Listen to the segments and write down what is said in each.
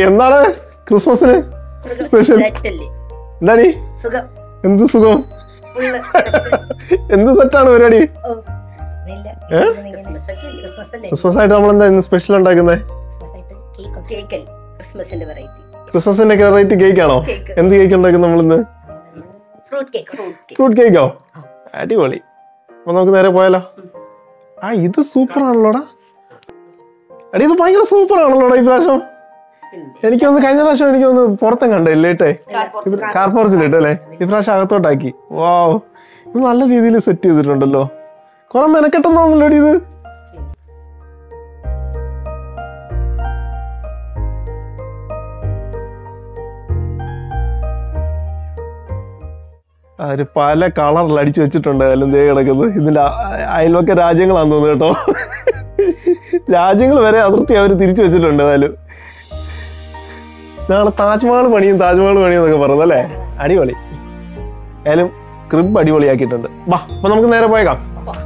എന്താണ് ക്രിസ്മസിന് സ്പെഷ്യൽ സെറ്റല്ലേ എന്താണ് സുഖം എന്ത് സുഖം ഫുള്ള് എന്ത് സെറ്റാണ് പരിപാടി ഓ ഇല്ല ഏ? ക്രിസ്മസ് ഒക്കെ ക്രിസ്മസ് അല്ലേ ക്രിസ്മസ് ആയിട്ട് നമ്മൾ എന്താ ഇന്ന് സ്പെഷ്യൽ ഉണ്ടാക്കുന്നത് ക്രിസ്മസ് ആയിട്ട് കേക്ക് കേക്കൽ ക്രിസ്മസിന്റെ വെറൈറ്റി ക്രിസ്മസിന്റെ വെറൈറ്റി കേക്ക് ആണോ കേക്ക് എന്ത് കേക്ക് ഉണ്ടാക്കുന്നത് നമ്മൾ ഇന്ന് fruit cake fruit cake fruit കേക്കോ അടിപൊളി അപ്പൊ നമുക്ക് നേരെ പോയാലോ ആ ഇത് സൂപ്പർ ആണല്ലോടാ അടി ഇത് ഭയങ്കര സൂപ്പർ ആണല്ലോടാ ഈ പ്രാവശ്യം എനിക്കൊന്ന് കഴിഞ്ഞ പ്രാവശ്യം എനിക്കൊന്ന് പുറത്തും കണ്ടേ ലേട്ടേ കാർപോർച്ചിലിട്ട് അല്ലേ ഈ പ്രാവശ്യം അകത്തോട്ടാക്കി വാവ് ഇത് നല്ല രീതിയിൽ സെറ്റ് ചെയ്തിട്ടുണ്ടല്ലോ കുറെ മെനക്കെട്ടെന്നാണല്ലോ ഇത് അവര് പല കളറിൽ അടിച്ചു വെച്ചിട്ടുണ്ട് അതിലും ദേ കിടക്കുന്നത് ഇതിന്റെ അ- അയൽവക്ക രാജ്യങ്ങളാന്ന് തോന്നുന്നു കേട്ടോ രാജ്യങ്ങൾ വരെ അതിർത്തി അവർ തിരിച്ചു വെച്ചിട്ടുണ്ട് ഏതായാലും നാളെ താജ്മഹൽ പണിയും താജ്മഹൽ പണിയും എന്നൊക്കെ പറഞ്ഞല്ലേ അടിപൊളി ഏതായാലും ക്രിബ് അടിപൊളിയാക്കിയിട്ടുണ്ട് വാ അപ്പൊ നമുക്ക് നേരെ പോയേക്കാം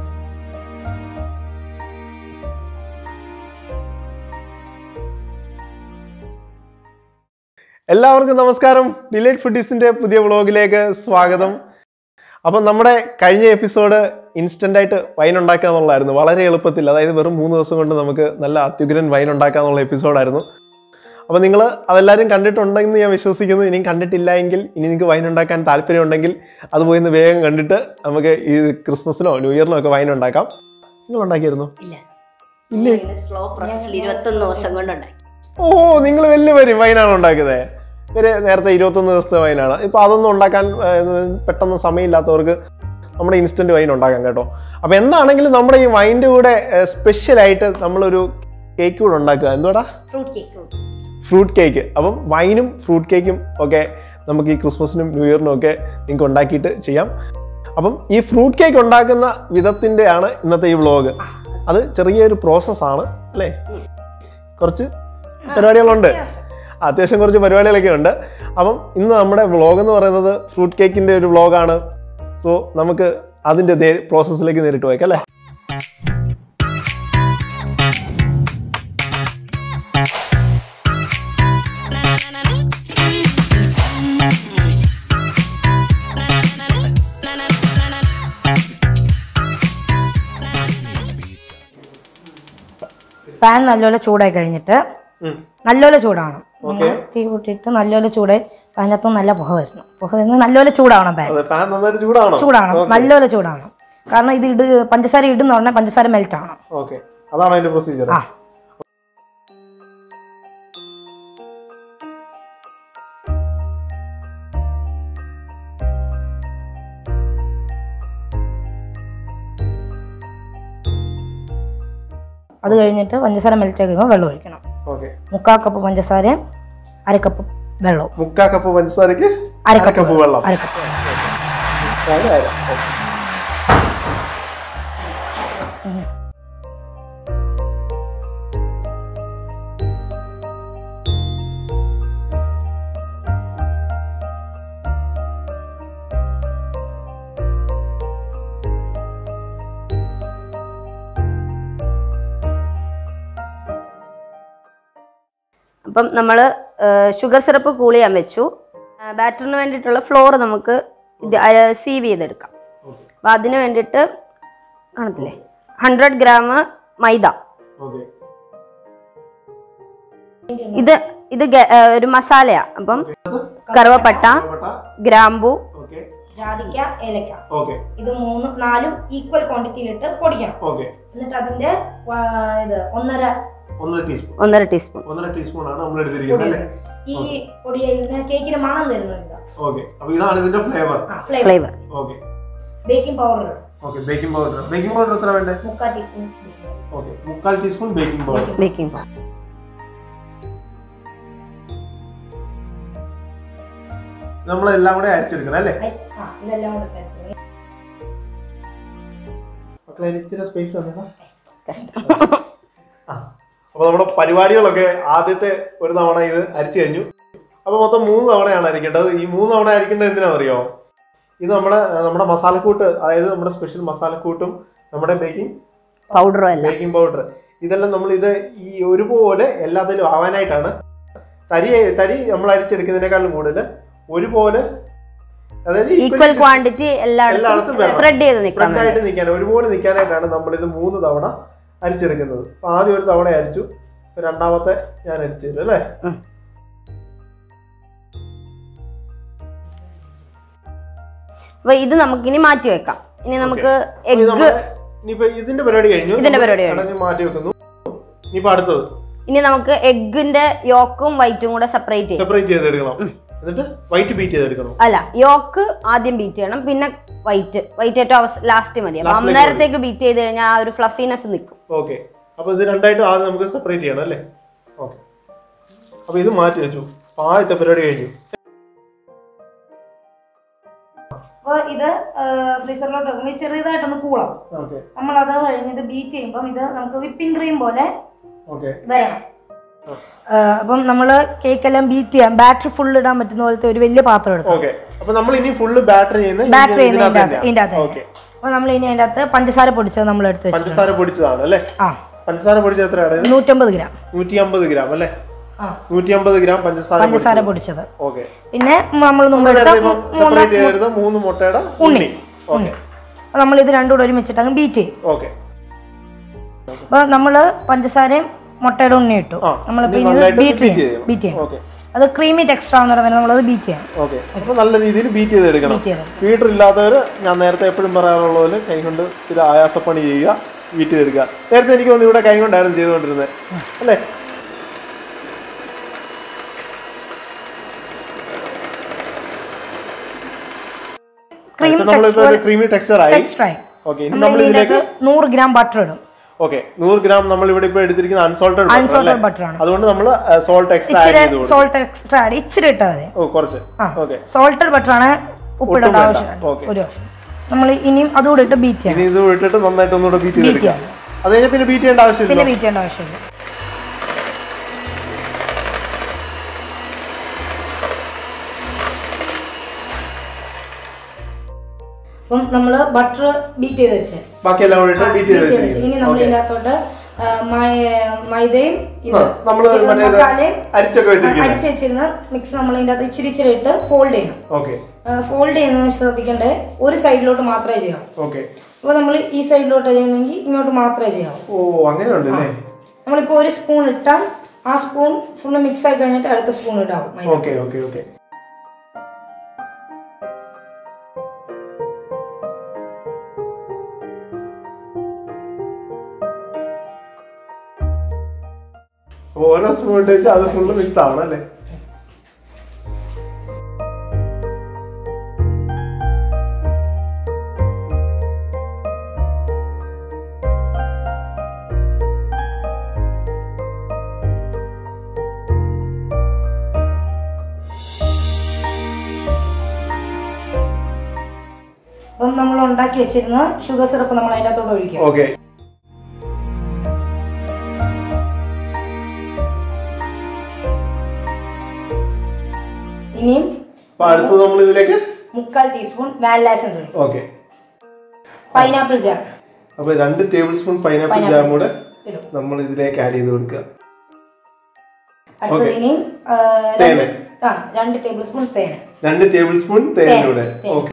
എല്ലാവർക്കും നമസ്കാരം ഡിലൈറ്റ് ഫുഡീസിന്റെ പുതിയ വ്ളോഗിലേക്ക് സ്വാഗതം അപ്പം നമ്മുടെ കഴിഞ്ഞ എപ്പിസോഡ് ഇൻസ്റ്റന്റ് ആയിട്ട് വൈൻ ഉണ്ടാക്കുക എന്നുള്ളതായിരുന്നു വളരെ എളുപ്പത്തിൽ അതായത് വെറും മൂന്ന് ദിവസം കൊണ്ട് നമുക്ക് നല്ല അത്യുഗ്രൻ വൈൻ ഉണ്ടാക്കുക എന്നുള്ള എപ്പിസോഡായിരുന്നു അപ്പോൾ നിങ്ങൾ അതെല്ലാവരും കണ്ടിട്ടുണ്ടെന്ന് ഞാൻ വിശ്വസിക്കുന്നു ഇനിയും കണ്ടിട്ടില്ല എങ്കിൽ ഇനി നിങ്ങൾക്ക് വൈൻ ഉണ്ടാക്കാൻ താല്പര്യമുണ്ടെങ്കിൽ അത് പോയി ഒന്ന് വേഗം കണ്ടിട്ട് നമുക്ക് ഈ ക്രിസ്മസിനോ ന്യൂ ഇയറിനോ ഒക്കെ വൈൻ ഉണ്ടാക്കാം നിങ്ങൾ ഉണ്ടാക്കിയിരുന്നു ഇല്ല ഇല്ലേ സ്ലോ പ്രോസസ്സിൽ ഇരുപത്തൊന്ന് ദിവസം കൊണ്ടുണ്ടാക്കി ഓ നിങ്ങൾ വലിയ വരും വൈനാണ് ഉണ്ടാക്കിയത് ഇവര് നേരത്തെ ഇരുപത്തൊന്ന് ദിവസത്തെ വൈനാണ് ഇപ്പൊ അതൊന്നും ഉണ്ടാക്കാൻ ഏർ, പെട്ടെന്ന് സമയമില്ലാത്തവർക്ക് നമ്മുടെ ഇൻസ്റ്റന്റ് വൈൻ ഉണ്ടാക്കാം കേട്ടോ അപ്പൊ എന്താണെങ്കിലും നമ്മുടെ ഈ വൈൻ്റെ കൂടെ സ്പെഷ്യൽ ആയിട്ട് നമ്മളൊരു കേക്ക് കൂടെ ഉണ്ടാക്കുക എന്തുവാടാ fruit cake fruit fruit cake അപ്പം വൈനും ഫ്രൂട്ട് കേക്കും ഒക്കെ നമുക്ക് ഈ ക്രിസ്മസിനും ന്യൂ ഇയറിനും ഒക്കെ നിങ്ങൾക്ക് ഉണ്ടാക്കിയിട്ട് ചെയ്യാം അപ്പം ഈ ഫ്രൂട്ട് കേക്ക് ഉണ്ടാക്കുന്ന വിധത്തിൻ്റെ ആണ് ഇന്നത്തെ ഈ വ്ളോഗ് അത് ചെറിയൊരു പ്രോസസ്സാണ് അല്ലേ കുറച്ച് പരിപാടികളുണ്ട് അത്യാവശ്യം കുറച്ച് പരിപാടികളൊക്കെ ഉണ്ട് അപ്പം ഇന്ന് നമ്മുടെ വ്ളോഗ് എന്ന് പറയുന്നത് ഫ്രൂട്ട് കേക്കിൻ്റെ ഒരു വ്ളോഗാണ് സോ നമുക്ക് അതിൻ്റെ പ്രോസസ്സിലേക്ക് നേരിട്ട് പോയേക്കാം അല്ലേ പാൻ നല്ലപോലെ ചൂടായി കഴിഞ്ഞിട്ട് ഉം. നല്ലപോലെ ചൂടാവണം ഇങ്ങനെ തീ കൂട്ടിയിട്ട് നല്ലപോലെ ചൂടായി അതിനകത്ത് നല്ല പുക വരുന്നു പുക വരുന്നത് നല്ലപോലെ ചൂടാവണം പാൻ അതെ ഫാൻ നന്നായിട്ട് ചൂടാണോ ചൂടാവണം നല്ലപോലെ ചൂടാവണം കാരണം ഇത് ഇട് പഞ്ചസാര ഇടുന്ന ഉടനെ പഞ്ചസാര മെൽറ്റ് ആവണം ഓക്കെ അതാണ് അതിന്റെ പ്രൊസീജിയർ ആ അത് കഴിഞ്ഞിട്ട് പഞ്ചസാര മെൽറ്റ് ആക്കുമ്പോൾ വെള്ളം ഒഴിക്കണം ഓക്കെ മുക്കാൽ കപ്പ് പഞ്ചസാരയും അര കപ്പ് വെള്ളവും മുക്കാ കപ്പ് പഞ്ചസാരക്ക് അര അര കപ്പ് വെള്ളം അര കപ്പ് വെള്ളം അതെ, അതെ. ഓക്കേ. അപ്പം നമ്മൾ ഷുഗർ സിറപ്പ് കൂൾ ചെയ്യാൻ വെച്ചു ബാറ്ററിന് വേണ്ടിയിട്ടുള്ള ഫ്ലോർ നമുക്ക് ഇത് സീവ് ചെയ്തെടുക്കാം അപ്പം അതിന് വേണ്ടിയിട്ട് കാണത്തില്ലേ ഹൺഡ്രഡ് ഗ്രാം മൈദ ഓക്കേ. ഇത് ഇത് ഗ- ആ, ഒരു മസാലയാ അപ്പം കറുവപ്പട്ട പട്ട, ഗ്രാമ്പു ഓക്കേ. ജാതിക്ക ഏലക്ക ഓക്കേ. ഇത് മൂന്നും നാലും ഈക്വൽ ക്വാണ്ടിറ്റിയിലിട്ട് പൊടിക്കണം ഓക്കേ. എന്നിട്ട് അതിന്റെ ആ, ഇത് ഒന്നര ഒന്നര ടീസ്പൂൺ ഒന്നര ടീസ്പൂൺ ഒന്നര ടീസ്പൂൺ ആണ് നമ്മൾ എടുത്തിരിക്കുന്നത് അല്ലേ ഈ പൊടി ഇതിന് കേക്കിന് മണം തരുന്നത് ഓക്കെ അപ്പൊ ഇതാണ് ഇതിന്റെ flavour flavour flavour okay baking powder okay baking powder baking powder എത്ര വേണ്ടേ മുക്കാൽ ടീസ്പൂൺ ഓക്കെ മുക്കാൽ teaspoon baking powder baking powder നമ്മളെല്ലാം കൂടെ അരച്ചെടുക്കണം അല്ലേ ആ ഇതെല്ലാം കൂടെ കഴിച്ചു മക്കളെ ഇച്ചിരി സ്പേസ് വന്നേക്കാം അപ്പൊ നമ്മുടെ പരിപാടികളൊക്കെ ആദ്യത്തെ ഒരു തവണ ഇത് അരിച്ചു കഴിഞ്ഞു അപ്പൊ മൊത്തം മൂന്ന് തവണയാണ് അരിക്കേണ്ടത് ഈ മൂന്ന് തവണ അരിക്കേണ്ടത് എന്തിനാണെന്നറിയോ ഇത് നമ്മുടെ നമ്മുടെ മസാലക്കൂട്ട് അതായത് നമ്മുടെ സ്പെഷ്യൽ മസാലക്കൂട്ടും നമ്മുടെ ബേക്കിംഗ് പൗഡറും അല്ല ബേക്കിംഗ് പൗഡർ ഇതെല്ലാം നമ്മൾ ഇത് ഈ ഒരുപോലെ എല്ലാത്തിലും ആവാനായിട്ടാണ് തരി തരി നമ്മൾ അരിച്ചെടുക്കുന്നതിനേക്കാളും കൂടുതൽ ഒരുപോലെ അതായത് ഈക്വൽ ക്വാണ്ടിറ്റി എല്ലായിടത്തും എല്ലായിടത്തും വേണം. സ്പ്രെഡ് ചെയ്ത് നിൽക്കാൻ spread ആയിട്ട് നിൽക്കാൻ ഒരുപോലെ നിൽക്കാനായിട്ടാണ് നമ്മളിത് മൂന്ന് തവണ അരിച്ചെടുക്കുന്നത് അപ്പൊ ആദ്യം ഒരു തവണ അരിച്ചു ഇപ്പൊ രണ്ടാമത്തെ ഞാൻ അരിച്ചു തരും അല്ലേ ഉം. അപ്പൊ ഇത് നമുക്ക് ഇനി മാറ്റി വെക്കാം ഇനി നമുക്ക് അപ്പൊ ഇത് എഗ്ഗ് നമ്മള് ഇനിയിപ്പോ ഇതിന്റെ പരിപാടി കഴിഞ്ഞു ഇതിന്റെ പരിപാടി കഴിഞ്ഞു. കടഞ്ഞ് മാറ്റി വെക്കുന്നു ഇനിയിപ്പോ അടുത്തത് ഇനി നമുക്ക് എഗ്ഗിന്റെ യോക്കും വൈറ്റും കൂടെ സെപ്പറേറ്റ് ചെയ്യാം സെപ്പറേറ്റ് ചെയ്തെടുക്കണം എന്നിട്ട് വൈറ്റ് ബീറ്റ് ചെയ്തെടുക്കണം അല്ല യോക്ക് ആദ്യം ബീറ്റ് ചെയ്യണം പിന്നെ വൈറ്റ് വൈറ്റ് ഏറ്റവും ലാസ്റ്റ് മതി അപ്പൊ Last ലേക്ക് അന്നേരത്തേക്ക് ബീറ്റ് ചെയ്ത് കഴിഞ്ഞാൽ ആ ഒരു ഫ്ലഫിനെസ് നിൽക്കും ഓക്കെ അപ്പൊ ഇത് രണ്ടായിട്ടും ആദ്യം നമുക്ക് സെപ്പറേറ്റ് ചെയ്യണം അല്ലേ ഓക്കെ അപ്പൊ ഇത് മാറ്റി വെച്ചു അപ്പൊ ആദ്യത്തെ പരിപാടി കഴിഞ്ഞു അപ്പോൾ ഇത് ഫ്രീസറിലോട്ട് വെക്കുമ്പോൾ ചെറിയതായിട്ടൊന്ന് കൂളാവും ഓക്കെ നമ്മൾ അത് കഴിഞ്ഞ് ഇത് ബീറ്റ് ചെയ്യുമ്പോൾ ഇത് നമുക്ക് വിപ്പിംഗ് ക്രീം പോലെ ഓക്കെ വേണം അപ്പം നമ്മൾ കേക്കെല്ലാം ബീറ്റ് ചെയ്യാം ബാറ്ററി ഫുൾ ഇടാൻ പറ്റുന്ന പോലത്തെ ഒരു വലിയ പാത്രം എടുക്കും ഓക്കെ അപ്പൊ നമ്മൾ ഇനി ഫുള്ള് ബാറ്റർ ചെയ്യുന്ന ബാറ്ററി ചെയ്യുന്ന ഇതിൻ്റെ അകത്ത് ഇതിൻ്റെ അകത്ത് ഓക്കെ അപ്പോൾ നമ്മൾ ഇനി അതിൻ്റെ അകത്ത് പഞ്ചസാര പൊടിച്ചത് നമ്മൾ എടുത്ത് വെച്ചു പഞ്ചസാര പൊടിച്ചതാണ് അല്ലേ ആ പഞ്ചസാര പൊടിച്ചത് എത്രയാണ് നൂറ്റമ്പത് ഗ്രാം നൂറ്റി അമ്പത് ഗ്രാം അല്ലേ ആ നൂറ്റി അമ്പത് ഗ്രാം പഞ്ചസാര പഞ്ചസാര പൊടിച്ചത് ഓക്കെ പിന്നെ നമ്മൾ മുമ്പ് എടുത്ത മൂ- മൂന്ന് സെപ്പറേറ്റ് ചെയ്തെടുത്ത മൂന്ന് മുട്ടയുടെ ഉണ്ണി ഓക്കെ അപ്പോൾ നമ്മൾ ഇത് രണ്ടും കൂടെ ഒരുമിച്ചിട്ട് അങ്ങ് ബീറ്റ് ചെയ്യും ഓക്കെ അപ്പോൾ നമ്മൾ പഞ്ചസാരയും മുട്ടയുടെ ഉണ്ണി ഇട്ടു ആ, നമ്മളിപ്പോൾ ഇനി ഇനി നന്നായിട്ട് ബീറ്റ് beat ചെയ്യും ചെയ്യണം. ബീറ്റ് ചെയ്യണം ഓക്കെ അത് ക്രീമി ടെക്സ്റ്റർ ആവുന്ന വരെ നമ്മളത് ബീറ്റ് ചെയ്യണം ഓക്കെ അപ്പൊ നല്ല രീതിയിൽ ബീറ്റ് ചെയ്തെടുക്കണം ബീറ്റ് ചെയ്ത് ബീറ്റർ ഇല്ലാത്തവര് ഞാൻ നേരത്തെ എപ്പോഴും പറയാറുള്ള പോലെ കൈ കൊണ്ട് ഇത് ആയാസപ്പണി ചെയ്യുക ബീറ്റ് ചെയ്തെടുക്കുക നേരത്തെ എനിക്ക് തോന്നുന്നു ഇവിടെ കൈ കൊണ്ടായിരുന്നു ചെയ്തുകൊണ്ടിരുന്നത് അല്ലേ ക്രീം നമ്മളിപ്പോ ഒരു ക്രീമി ടെക്സ്ചർ ആയി ടെക്സ്റ്റർ ആയി ഓക്കെ ഇനി നമ്മൾ നമ്മൾ ഇതിലേക്ക് ഇതിലേക്ക് നൂറ് ഗ്രാം ബട്ടർ ഇടും ഓക്കെ നൂറ് ഗ്രാം നമ്മൾ ഇവിടെ ഇപ്പൊ എടുത്തിരിക്കുന്ന അൺസോൾട്ടഡ് അൺസോൾട്ടഡ് ബട്ടർ ആണ് അതുകൊണ്ട് നമ്മൾ സോൾട്ട് എക്സ്ട്രാ ആഡ് ഇച്ചിരി ചെയ്ത് കൊടുക്കും സോൾട്ട് എക്സ്ട്രാ ആഡ് ഇച്ചിരി ഇട്ടാൽ മതി ഓ കുറച്ച് ആ ഓക്കെ സോൾട്ടഡ് ബട്ടർ ആണ് ഉപ്പിടേണ്ട ഒട്ടും വേണ്ട. ആവശ്യമില്ല ഓക്കെ. ഒരു ആവശ്യം നമ്മൾ ഇനിയും അതുകൂടെ ഇട്ട് ബീറ്റ് ചെയ്യണം ഇനി ഇത് ഇട്ടിട്ട് നന്നായിട്ട് ഒന്നുകൂടെ ബീറ്റ് Beat ചെയ്തെടുക്കാം അത് കഴിഞ്ഞാൽ പിന്നെ ബീറ്റ് ചെയ്യേണ്ട ആവശ്യമില്ല പിന്നെ ബീറ്റ് ചെയ്യേണ്ട ആവശ്യമില്ല അപ്പം നമ്മൾ ബട്ടർ ബീറ്റ് ചെയ്ത് വെച്ച് ബാക്കി എല്ലാം കൂടി ഇട്ട് ബീറ്റ് ചെയ്ത് ഇനി വെച്ചിരിക്കുന്നു നമ്മൾ ഓക്കെ ഇതിനകത്തോട്ട് ആ, മൈ- മൈദയും ഇത് നമ്മൾ ഇത് മറ്റേ മസാലയും അരിച്ചൊക്കെ വെച്ചിരിക്കുന്നത് അരിച്ചു വെച്ചിരുന്ന മിക്സ് നമ്മൾ ഇതിൻ്റെ അകത്ത് ഇച്ചിരി ഇച്ചിരി ഇട്ട് ഫോൾഡ് ചെയ്യണം ഓക്കെ ഫോൾഡ് ചെയ്യുന്നത് ശ്രദ്ധിക്കേണ്ടത് ഒരു സൈഡിലോട്ട് മാത്രമേ ചെയ്യാവൂ ഓക്കെ അപ്പോൾ നമ്മൾ ഈ സൈഡിലോട്ട് ചെയ്യുന്നെങ്കിൽ ഇങ്ങോട്ട് മാത്രമേ ചെയ്യാവൂ ഓ അങ്ങനെ ഉണ്ടല്ലേ നമ്മളിപ്പോൾ ഒരു സ്പൂൺ ഇട്ടാൽ ആ സ്പൂൺ ഫുള്ള് മിക്സ് ആയി കഴിഞ്ഞിട്ട് അടുത്ത സ്പൂൺ ഇടാവും മൈദ. ഓക്കെ ഓക്കെ ഓക്കെ ഓരോ സ്പൂൺ ഇട്ട് വെച്ചാൽ അത് ഫുള്ള് മിക്സ് ആവണം അല്ലേ അപ്പം നമ്മൾ ഉണ്ടാക്കി വെച്ചിരുന്ന ഷുഗർ സിറപ്പ് നമ്മൾ അതിൻ്റെ അകത്തോട്ട് ഒഴിക്കും ഓക്കെ ഇനിയും അപ്പൊ അടുത്തത് നമ്മൾ ഇതിലേക്ക് മുക്കാൽ ടീസ്പൂൺ വാനില എസൻസ് ഒഴിക്കും ഓക്കെ പൈനാപ്പിൾ ജാം അപ്പൊ രണ്ട് tablespoon pineapple Pineapple jam കൂടെ ഇടും നമ്മൾ ഇതിലേക്ക് ആഡ് ചെയ്ത് കൊടുക്കുക അടുത്തത് Okay. ഇനിയും ആ, തേന്. രണ്ട് ആ രണ്ട് ടേബിൾ സ്പൂൺ തേന് രണ്ട് ടേബിൾ സ്പൂൺ തേനിലൂടെ തേൻ. ഓക്കെ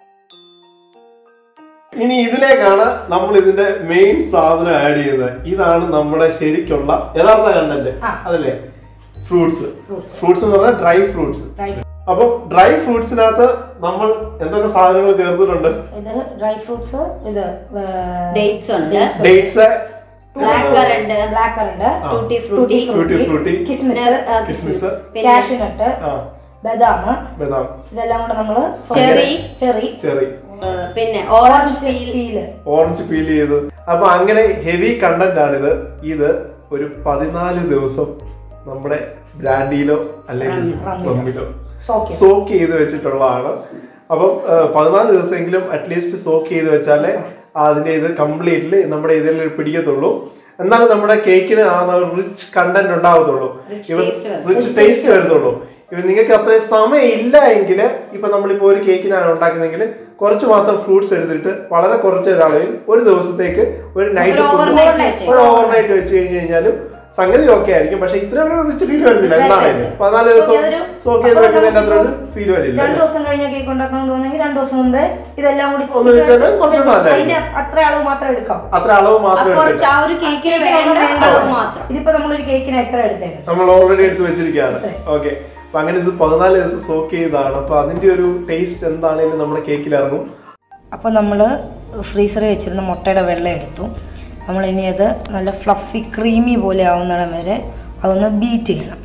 ഇനി ഇതിലേക്കാണ് നമ്മൾ ഇതിന്റെ മെയിൻ സാധനം ആഡ് ചെയ്യുന്നത് ഇതാണ് നമ്മുടെ ശരിക്കുള്ള യഥാർത്ഥ കണ്ടന്റ് ആ. അതല്ലേ ഫ്രൂട്ട്സ് ഫ്രൂട്ട്സ് ഫ്രൂട്ട്സ് എന്ന് പറഞ്ഞാൽ ഡ്രൈ ഫ്രൂട്ട്സ് ഡ്രൈ അപ്പം ഡ്രൈ ഫ്രൂട്ട്സിനകത്ത് നമ്മൾ എന്തൊക്കെ സാധനങ്ങൾ ചേർത്തിട്ടുണ്ട് ഇത് ഡ്രൈ ഫ്രൂട്ട്സ് ഇത് ഡേറ്റ്സ് ഉണ്ട് dates black currant black currant tutti frutti frutti frutti കിസ്മിസ് കിസ്മിസ് കാഷ്യൂനട്ട് ആ ബദാം ബദാം ഇതെല്ലാം കൂടെ നമ്മൾ ചെറി ചെറി ചെറി പിന്നെ orange peel peel orange peel ചെയ്ത് അപ്പൊ അങ്ങനെ ഹെവി കണ്ടന്റ് ആണിത് ഇത് ഒരു പതിനാല് ദിവസം നമ്മുടെ ബ്രാൻഡിയിലോ അല്ലെങ്കിൽ റമ്മിലോ സോക്ക് സോക്ക് ചെയ്ത് വെച്ചിട്ടുള്ളതാണ് അപ്പം ആ, പതിനാല് ദിവസമെങ്കിലും അറ്റ്ലീസ്റ്റ് സോക്ക് ചെയ്ത് വെച്ചാലേ അതിന്റെ ഇത് കംപ്ലീറ്റ്ലി നമ്മുടെ ഇതിൽ പിടിക്കത്തുള്ളൂ എന്നാലും നമ്മുടെ കേക്കിന് ആ റിച്ച് കണ്ടന്റ് ഉണ്ടാവത്തുള്ളൂ ഇവ റിച്ച് ടേസ്റ്റ് വരുന്നുള്ളൂ ഇവ നിങ്ങൾക്ക് അത്രയും സമയം ഇല്ല എങ്കിൽ ഇപ്പൊ നമ്മളിപ്പോ ഒരു കേക്കിനാണ് ഉണ്ടാക്കുന്നതെങ്കിൽ കുറച്ച് മാത്രം ഫ്രൂട്ട്സ് എടുത്തിട്ട് വളരെ കുറച്ച് ഒരളവിൽ ഒരു ദിവസത്തേക്ക് ഒരു നൈറ്റ് overnight വെച്ച്. ഒരു ഓവർനൈറ്റ് വെച്ച് കഴിഞ്ഞ് കഴിഞ്ഞാലും സംഗതി ഓക്കെ ആയിരിക്കും പക്ഷെ ഇത്ര ഒരു റിച്ച് ഫീൽ വരുന്നില്ല എന്താണേലും പതിനാല് ദിവസം അതൊരു- സോക്ക് ചെയ്ത് വെക്കുന്നതിന്റെ അത്ര ഒരു ഫീൽ വരില്ല രണ്ടു ദിവസം കഴിഞ്ഞ കേക്ക് ഉണ്ടാക്കണം തോന്നുന്നെങ്കിൽ രണ്ടു ദിവസം മുമ്പേ ഇതെല്ലാം കൂടി ഒന്ന് വെച്ചാല് കുറച്ചുകൂടെ നല്ലതായിരിക്കും. അതിന്റെ അത്ര അളവ് മാത്രം എടുക്കാം അത്ര അളവ് ആ മാത്രം കുറച്ച് എടുത്തില്ല ആ ഒരു കേക്കിന് കേക്കിനൊന്നും വേണ്ട വേണ്ട. അളവ് മാത്രം ഇതിപ്പോ നമ്മളൊരു കേക്കിന് എത്ര എടുത്തേക്കുന്നത് നമ്മൾ ഓൾറെഡി എടുത്ത് വെച്ചിരിക്കുകയാണ് ഓക്കെ അപ്പൊ അങ്ങനെ ഇത് പതിനാല് ദിവസം സോക്ക് ചെയ്തതാണ് അപ്പൊ അതിന്റെ ഒരു ടേസ്റ്റ് എന്താണേലും നമ്മുടെ കേക്കിൽ ഇറങ്ങും അപ്പോൾ നമ്മൾ ഫ്രീസറിൽ വെച്ചിരുന്ന മുട്ടയുടെ വെള്ളം എടുത്തു നമ്മൾ ഇനി അത് നല്ല ഫ്ലഫി ക്രീമി പോലെ ആവുന്നിടം വരെ അതൊന്ന് ബീറ്റ് ചെയ്യണം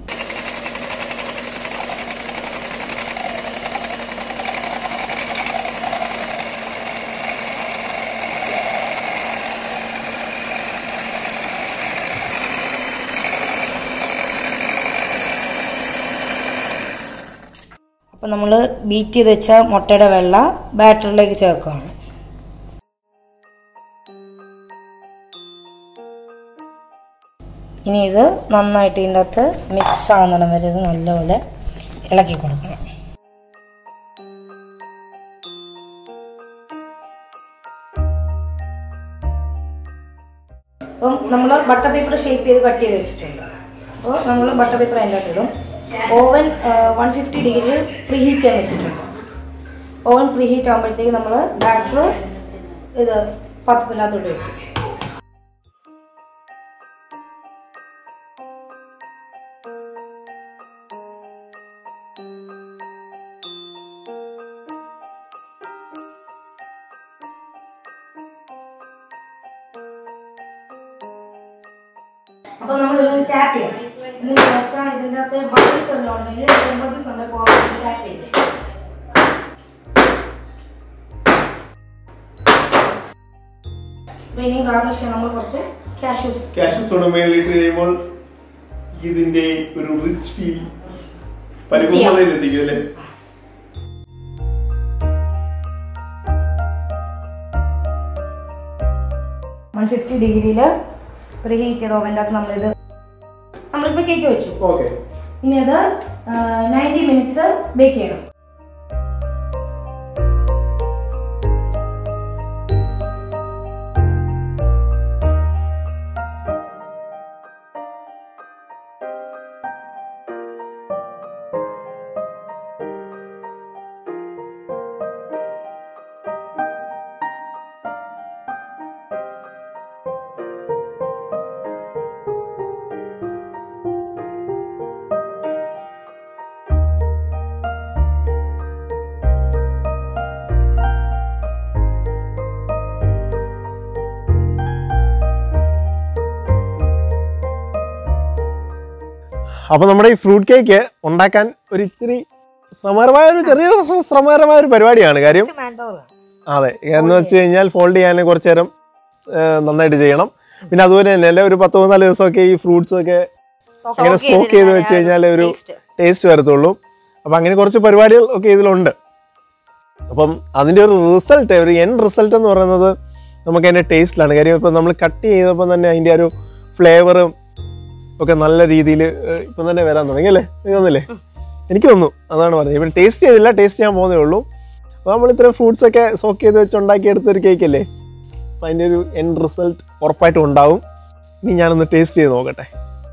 അപ്പോൾ നമ്മൾ ബീറ്റ് ചെയ്ത് വെച്ച മുട്ടയുടെ വെള്ള ബാറ്ററിലേക്ക് ചേർക്കുകയാണ് ഇനി ഇത് നന്നായിട്ട് ഇതിൻ്റെ അകത്ത് മിക്സ് ആവുന്നിടം വരെ ഇത് നല്ലപോലെ ഇളക്കി കൊടുക്കണം അപ്പം നമ്മൾ ബട്ടർ പേപ്പർ ഷേപ്പ് ചെയ്ത് കട്ട് ചെയ്ത് വെച്ചിട്ടുണ്ട് അപ്പോൾ നമ്മൾ ബട്ടർ പേപ്പർ അതിൻ്റെ അകത്ത് ഇടും ഓവൻ വൺ ഫിഫ്റ്റി ഡിഗ്രിയിൽ പ്രീ ഹീറ്റ് ചെയ്യാൻ വെച്ചിട്ടുണ്ട് ഓവൻ പ്രീ ഹീറ്റ് ആകുമ്പോഴത്തേക്ക് നമ്മൾ ബാറ്റർ ഇത് പാത്രത്തിനകത്തോട്ട് വെക്കും അപ്പോൾ നമ്മൾ ഇത് ടാപ്പ് ചെയ്യണം എന്ന് വെച്ചാൽ ഇതിൻ്റെ അകത്ത് ബബിൾസ് എല്ലാം ഉണ്ടെങ്കിൽ ബബിൾസ് ഉണ്ട് പോകാൻ ടാപ്പ് ചെയ്ത് ഇനി ഗാർണിഷ് ചെയ്യാൻ നമ്മൾ കുറച്ച് കാഷ്യൂസ് കാഷ്യൂ സോഡ മേളിട്ട് കഴിയുമ്പോൾ ഇതിന്റെ ഒരു റിച്ച് ഫീൽ പരിപൂർണതയിൽ എത്തിക്കും അല്ലേ വൺ ഫിഫ്റ്റി ഡിഗ്രിയിൽ പ്രീ ഹീറ്റ് ചെയ്ത ഓവൻ്റെ അകത്ത് നമ്മളിത് നമ്മളിപ്പോൾ കേക്ക് വെച്ചു ഓക്കെ ഇനി അത് നയൻറ്റി മിനിറ്റ്സ് ബേക്ക് ചെയ്യണം അപ്പൊ നമ്മുടെ ഈ ഫ്രൂട്ട് കേക്ക് ഉണ്ടാക്കാൻ ഒരു ഇത്തിരി ശ്രമകരമായ ഒരു ചെറിയ ശ്രമകരമായ ഒരു പരിപാടിയാണ് കാര്യം അതെ എന്ന് വെച്ച് കഴിഞ്ഞാൽ ഫോൾഡ് ചെയ്യാൻ കുറച്ച് നേരം ആ, നന്നായിട്ട് ചെയ്യണം പിന്നെ അതുപോലെ തന്നെ അല്ലെ ഒരു പത്ത് പതിനാല് ദിവസമൊക്കെ ഈ ഫ്രൂട്ട്സ് ഒക്കെ അങ്ങനെ സോക്ക് ചെയ്ത് വെച്ച് കഴിഞ്ഞാൽ ഒരു ടേസ്റ്റ് വരത്തുള്ളൂ അപ്പം അങ്ങനെ കുറച്ച് പരിപാടികൾ ഒക്കെ ഇതിലുണ്ട് അപ്പം അതിൻ്റെ ഒരു റിസൾട്ട് ഒരു എൻ റിസൾട്ട് എന്ന് പറയുന്നത് നമുക്ക് അതിൻ്റെ ടേസ്റ്റിലാണ് കാര്യം ഇപ്പം നമ്മൾ കട്ട് ചെയ്തപ്പോൾ തന്നെ അതിൻ്റെ ഒരു ഫ്ലേവറും ഒക്കെ നല്ല രീതിയിൽ ഇപ്പം തന്നെ വരാൻ തുടങ്ങി അല്ലേ നിങ്ങൾക്ക് തോന്നില്ലേ എനിക്ക് തോന്നുന്നു അതാണ് പറഞ്ഞത് ഇപ്പം ടേസ്റ്റ് ചെയ്തില്ല ടേസ്റ്റ് ചെയ്യാൻ പോകുന്നേ ഉള്ളൂ അപ്പോൾ നമ്മൾ ഇത്രയും ഫ്രൂട്ട്സ് ഒക്കെ സോക്ക് ചെയ്ത് വെച്ച് ഉണ്ടാക്കിയെടുത്ത ഒരു കേക്ക് അല്ലേ അപ്പം അതിൻ്റെ ഒരു എൻ റിസൾട്ട് ഉറപ്പായിട്ടും ഉണ്ടാവും ഇനി ഞാനൊന്ന് ടേസ്റ്റ് ചെയ്ത് നോക്കട്ടെ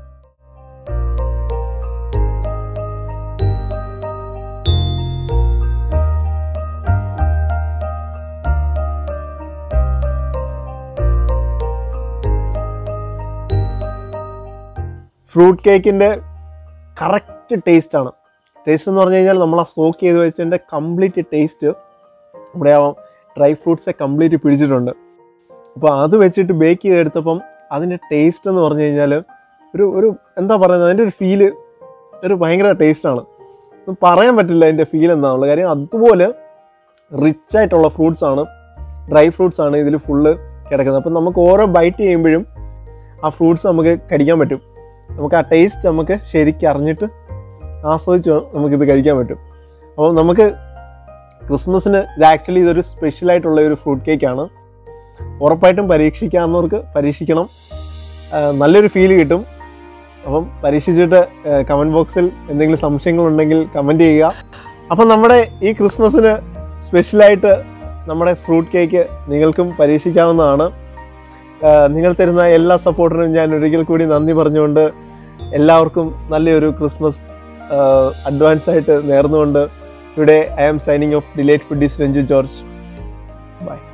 ഫ്രൂട്ട് കേക്കിൻ്റെ കറക്റ്റ് ടേസ്റ്റ് ആണ് ടേസ്റ്റ് എന്ന് പറഞ്ഞു കഴിഞ്ഞാൽ നമ്മൾ ആ സോക്ക് ചെയ്ത് വെച്ചതിൻ്റെ കംപ്ലീറ്റ് ടേസ്റ്റ് നമ്മുടെ ആ ഡ്രൈ ഫ്രൂട്ട്സെ കംപ്ലീറ്റ് പിടിച്ചിട്ടുണ്ട് അപ്പോൾ അത് വെച്ചിട്ട് ബേക്ക് ചെയ്തെടുത്തപ്പം അതിൻ്റെ ടേസ്റ്റ് എന്ന് പറഞ്ഞു കഴിഞ്ഞാൽ ഒരു ഒരു എന്താ പറയുന്നത് അതിൻ്റെ ഒരു ഫീല് ഒരു ഭയങ്കര ടേസ്റ്റാണ് ഒന്നും പറയാൻ പറ്റില്ല അതിൻ്റെ ഫീൽ എന്താണുള്ളത് കാര്യം അതുപോലെ റിച്ച് ആയിട്ടുള്ള ഫ്രൂട്ട്സ് ആണ് ഡ്രൈ ഫ്രൂട്ട്സ് ആണ് ഇതിൽ ഫുള്ള് കിടക്കുന്നത് അപ്പം നമുക്ക് ഓരോ ബൈറ്റ് ചെയ്യുമ്പോഴും ആ ഫ്രൂട്ട്സ് നമുക്ക് കടിക്കാൻ പറ്റും നമുക്ക് ആ ടേസ്റ്റ് നമുക്ക് ശരിക്കും അറിഞ്ഞിട്ട് ആസ്വദിച്ച് നമുക്കിത് കഴിക്കാൻ പറ്റും അപ്പോൾ നമുക്ക് ക്രിസ്മസിന് ഇത് ആക്ച്വലി ഇതൊരു സ്പെഷ്യലായിട്ടുള്ള ഒരു ഫ്രൂട്ട് കേക്കാണ് ഉറപ്പായിട്ടും പരീക്ഷിക്കാവുന്നവർക്ക് പരീക്ഷിക്കണം ആ, നല്ലൊരു ഫീല് കിട്ടും അപ്പം പരീക്ഷിച്ചിട്ട് കമൻറ്റ് ബോക്സിൽ എന്തെങ്കിലും സംശയങ്ങളുണ്ടെങ്കിൽ കമൻറ്റ് ചെയ്യുക അപ്പം നമ്മുടെ ഈ ക്രിസ്മസിന് സ്പെഷ്യലായിട്ട് നമ്മുടെ ഫ്രൂട്ട് കേക്ക് നിങ്ങൾക്കും പരീക്ഷിക്കാവുന്നതാണ് നിങ്ങൾ തരുന്ന എല്ലാ സപ്പോർട്ടിനും ഞാൻ ഒരിക്കൽ കൂടി നന്ദി പറഞ്ഞുകൊണ്ട് എല്ലാവർക്കും നല്ലൊരു ക്രിസ്മസ് അഡ്വാൻസ് ആയിട്ട് നേർന്നുകൊണ്ട് today I am signing off delight foodies Ranju George by